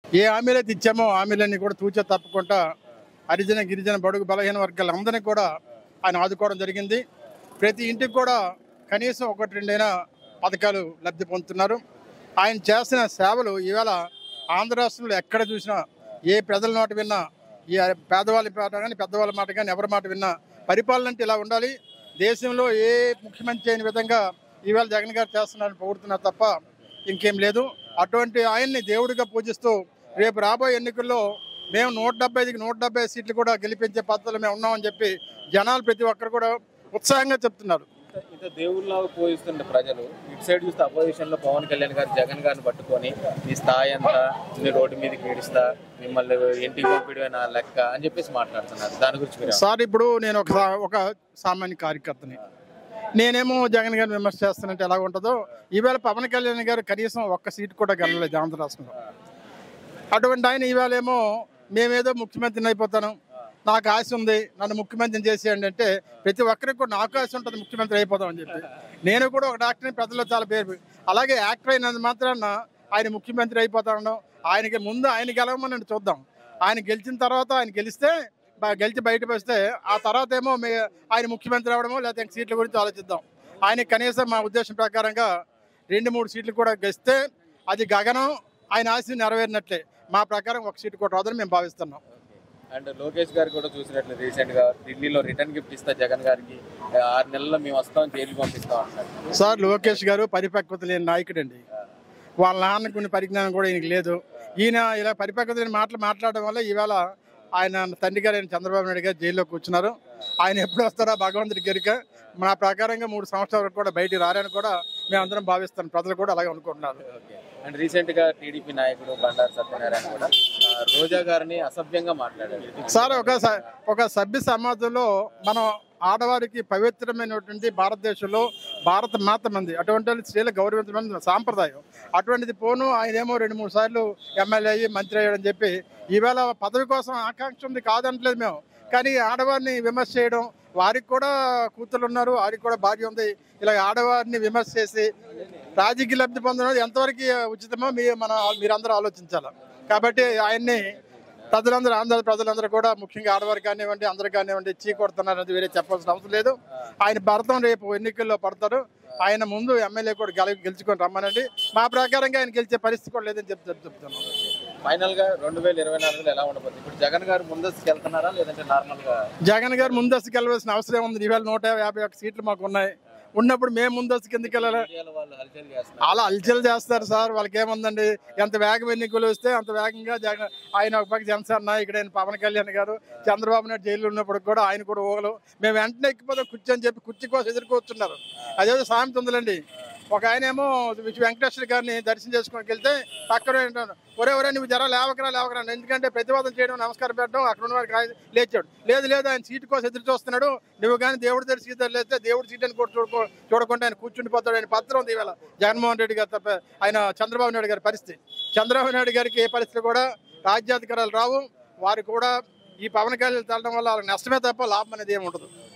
ఏ హామీలైతే ఇచ్చామో హామీలన్నీ కూడా తూచా తప్పకుండా హరిజన గిరిజన బడుగు బలహీన వర్గాలందరినీ కూడా ఆయన ఆదుకోవడం జరిగింది ప్రతి ఇంటికి కూడా కనీసం ఒకటి రెండైనా పథకాలు లబ్ధి పొందుతున్నారు ఆయన చేసిన సేవలు ఈవేళ ఆంధ్ర రాష్ట్రంలో ఎక్కడ చూసినా ఏ ప్రజల మాట విన్నా ఈ పేదవాళ్ళ మాట కానీ పెద్దవాళ్ళ మాట కానీ ఎవరి మాట విన్నా పరిపాలన అంటే ఇలా ఉండాలి దేశంలో ఏ ముఖ్యమంత్రి చేయని విధంగా ఈవేళ జగన్ గారు చేస్తున్నారని పొగుడుతున్నారు తప్ప ఇంకేం లేదు అటువంటి ఆయన్ని దేవుడిగా పూజిస్తూ రేపు రాబోయే ఎన్నికల్లో మేము నూట డెబ్బై ఐదుకి నూట డెబ్బై ఐదు సీట్లు కూడా గెలిపించే పద్ధతిలో మేము ఉన్నామని చెప్పి జనాలు ప్రతి ఒక్కరు కూడా ఉత్సాహంగా చెప్తున్నారు ఇంత దేవుళ్ళగా పోయిస్తుండే ప్రజలు ఇటు సైడ్ చూస్తే అపోజిషన్ లో పవన్ కళ్యాణ్ గారు జగన్ గారిని పట్టుకొని మీ స్థాయి అంతా మీ రోడ్డు మీదకి ఏడుస్తా మిమ్మల్ని ఇంటికి పంపిడమే నా లెక్క అని చెప్పేసి మాట్లాడుతున్నారు దాని గురించి మీరు సార్ ఇప్పుడు నేను ఒక సా- ఒక సామాన్య కార్యకర్తని నేనేమో జగన్ గారిని విమర్శ చేస్తానంటే ఎలా ఉంటుందో ఈవేళ పవన్ కళ్యాణ్ గారు కనీసం ఒక్క సీట్ కూడా గెలలేదు ఆంధ్ర రాష్ట్రంలో అటువంటి ఆయన ఈవేళ ఏమో మేమేదో ముఖ్యమంత్రిని అయిపోతాను నాకు ఆశ ఉంది నన్ను ముఖ్యమంత్రిని చేసేయండి అంటే ప్రతి ఒక్కరికి కూడా నాకు ఆశ ఉంటుంది ముఖ్యమంత్రి అయిపోతాం అని చెప్పి నేను కూడా ఒక డాక్టర్ని ప్రజల్లో చాలా పేరు అలాగే యాక్టర్ అయినంత మాత్రాన ఆయన ముఖ్యమంత్రి అయిపోతాను ఆయనకి ముందు ఆయన గెలవమని చూద్దాం ఆయన గెలిచిన తర్వాత ఆయన గెలిస్తే బ- గెలిచి బయటకు వస్తే ఆ తర్వాత ఏమో మే ఆయన ముఖ్యమంత్రి అవడమో లేకపోతే ఇంక సీట్ల గురించి ఆలోచిద్దాం ఆయన కనీసం మా ఉద్దేశం ప్రకారంగా రెండు మూడు సీట్లు కూడా గెలిస్తే అది గగనం ఆయన ఆశ నెరవేరినట్లే మా ప్రకారం ఒక సీటు కూడా రాదని మేము భావిస్తున్నాం అండ్ లోకేష్ గారు కూడా చూసినట్లు రీసెంట్ గా ఢిల్లీలో రిటర్న్ గిఫ్ట్ ఇస్తా జగన్ గారికి ఆరు నెలల్లో మేము వస్తాం జైలుకి పంపిస్తాం అంటారు సార్ లోకేష్ గారు పరిపక్వత లేని నాయకుడు అండి వాళ్ళ నాన్నకు కొన్ని పరిజ్ఞానం కూడా ఈయనకి లేదు ఈయన ఇలా పరిపక్వత లేని మాటలు మాట్లాడడం వల్ల ఈవేళ ఆయన తండ్రి గారు అయిన చంద్రబాబు నాయుడు గారు జైల్లో కూర్చున్నారు ఆయన ఎప్పుడు వస్తారో భగవంతుడి గరిక మా ప్రకారంగా మూడు సంవత్సరాల వరకు కూడా బయటికి రారని కూడా మేము అందరం భావిస్తాం ప్రజలు కూడా అలాగే అనుకుంటున్నారు ఓకే అండ్ రీసెంట్ గా టీడీపీ నాయకుడు బండారు సత్యనారాయణ కూడా ఆ, రోజా గారిని అసభ్యంగా మాట్లాడారు సార్ ఒక స- ఒక సభ్య సమాజంలో మనం ఆడవారికి పవిత్రమైనటువంటి భారతదేశంలో భారత మాత మంది అటువంటి స్త్రీల గౌరవించడం సాంప్రదాయం అటువంటిది పోను ఆయన ఏమో రెండు మూడు సార్లు ఎమ్మెల్యే అయ్యి మంత్రి అయ్యాడని చెప్పి ఈవేళ పదవి కోసం ఆకాంక్ష ఉంది కాదనట్లేదు మేము కానీ ఆడవారిని విమర్శ చేయడం వారికి కూడా కూతురు ఉన్నారు వారికి కూడా భార్య ఉంది ఇలా ఆడవారిని విమర్శ చేసి రాజకీయ లబ్ధి పొందడం ఎంతవరకు ఉచితమో మీ మన మీరందరూ ఆలోచించాలి కాబట్టి ఆయన్ని ప్రజలందరూ ఆంధ్ర ప్రజలందరూ కూడా ముఖ్యంగా ఆడవారు కానివ్వండి అందరు కానివ్వండి చీ కొడుతున్నారు అది వేరే చెప్పాల్సిన అవసరం లేదు ఆయన భరతం రేపు ఎన్నికల్లో పడతారు ఆయన ముందు ఎమ్మెల్యే కూడా గెల గెలుచుకొని రమ్మనండి మా ప్రకారంగా ఆయన గెలిచే పరిస్థితి కూడా లేదని చెప్తే చెప్తున్నాను ఫైనల్ గా రెండు వేల ఇరవై నాలుగులో ఎలా ఉండబోతుంది ఇప్పుడు జగన్ గారు ముందస్తుకు వెళ్తున్నారా లేదంటే నార్మల్ గా జగన్ గారు ముందస్తుకు వెళ్ళవలసిన అవసరం ఉంది ఈవేళ నూట యాభై ఒక్క సీట్లు మాకు ఉన్నాయి ఉన్నప్పుడు మేము ముందస్తుకు ఎందుకు వెళ్ళాలి మీడియాలో వాళ్ళు హల్చల్ చేస్తున్నారు అలా అల్చలు చేస్తారు సార్ వాళ్ళకి ఏముందండి ఎంత వేగం ఎన్నికలు వస్తే అంత వేగంగా జగన్ ఆయన ఒక పక్క జనసేన నాయకుడు ఆయన పవన్ కళ్యాణ్ గారు చంద్రబాబు నాయుడు జైల్లో ఉన్నప్పుడు కూడా ఆయన కూడా ఊగలు మేము వెంటనే ఎక్కిపోతాం కుర్చీ అని చెప్పి కుర్చీ కోసం ఎదుర్కొస్తున్నారు అదేదో సామెత ఉందిలేండి ఒక ఆయన ఏమో వెంకటేశ్వర గారిని దర్శనం చేసుకోనికి వెళ్తే పక్కన ఏంటాను ఒరే ఒరే నువ్వు జర లేవకరా లేవకరా అని. ఎందుకంటే ప్రతివాదం చేయడం నమస్కారం పెట్టడం అక్కడ ఉన్న వాడికి ఆయన లేచాడు లేదు లేదు ఆయన సీటు కోసం ఎదురు చూస్తున్నాడు నువ్వు కానీ దేవుడి దగ్గర సీట్ లేస్తే దేవుడి సీట్ అని కూడా చూడుకో చూడకుండా ఆయన కూర్చుండిపోతాడు ఆయన పత్రం ఉంది ఇవాళ జగన్మోహన్ రెడ్డి గారు తప్ప ఆయన చంద్రబాబు నాయుడు గారి పరిస్థితి చంద్రబాబు నాయుడు గారికి ఏ పరిస్థితి కూడా రాజ్యాధికారాలు రావు వారు కూడా ఈ పవన్ కళ్యాణ్ తల్లడం వల్ల వాళ్ళకి నష్టమే తప్ప లాభం అనేది ఏమి ఉండదు